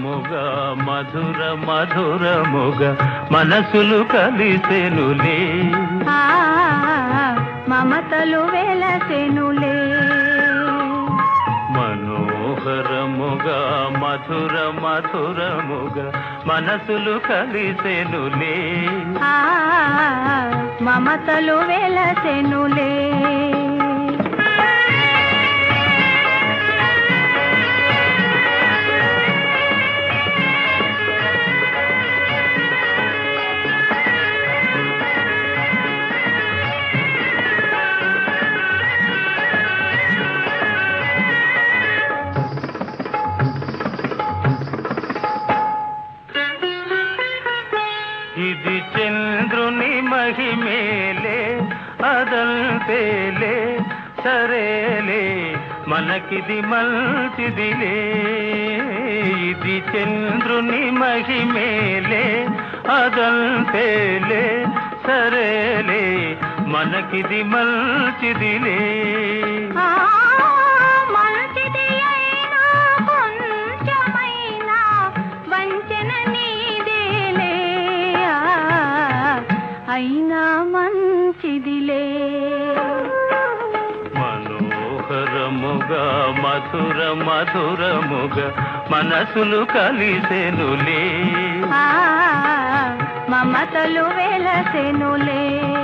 మనోహరముగా మధుర మధురముగా మనసులు కలిసెనులే ఆ మమతలు వెలసెనులే మనోహరముగా మధుర మధురముగా మనసులు కలిసెనులే ఆ మమతలు వెలసెనులే ఇది చంద్రుని మహిమేలే అదంతేలే సరేలే మనకిది మంచిదిలే ఇది చంద్రుని మహిమేలే అదంతేలే సరేలే మనకిది మంచిదిలే ఆ మంచిది అయినా కొంచెమైనా వంచన నీదేలే ఆ, అయినా మంచిదిలే మనోహరముగా మధుర మధురముగా మనసులు కలిసెనులే ఆ మమతలు వెలసెనులే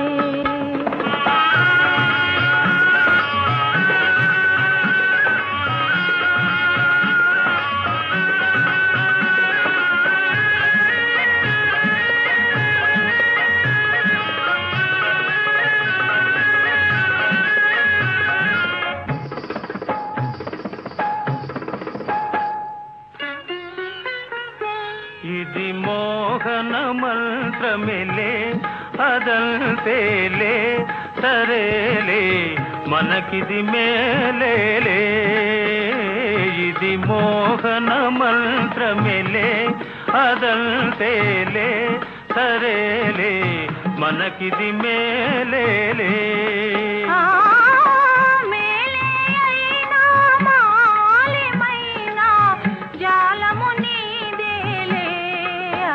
ఇది మోహన మంత్రమిలే అదంతేలే సరేలే మనకిది మేలేలే ఇది మోహన మంత్రమిలే అదంతేలే సరేలే మనకిది మేలేలే ఆ మేలే అయినా మాలిమైనా జాలము నీదేలే ఆ,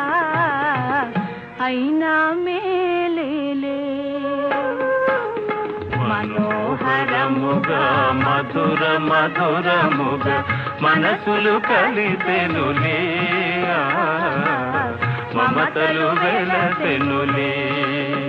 అయినా మేలేలే మనోహరముగా మధుర మధురముగా మనసులు కలిసెనులే ఆ, మమతలు వెలసెనులే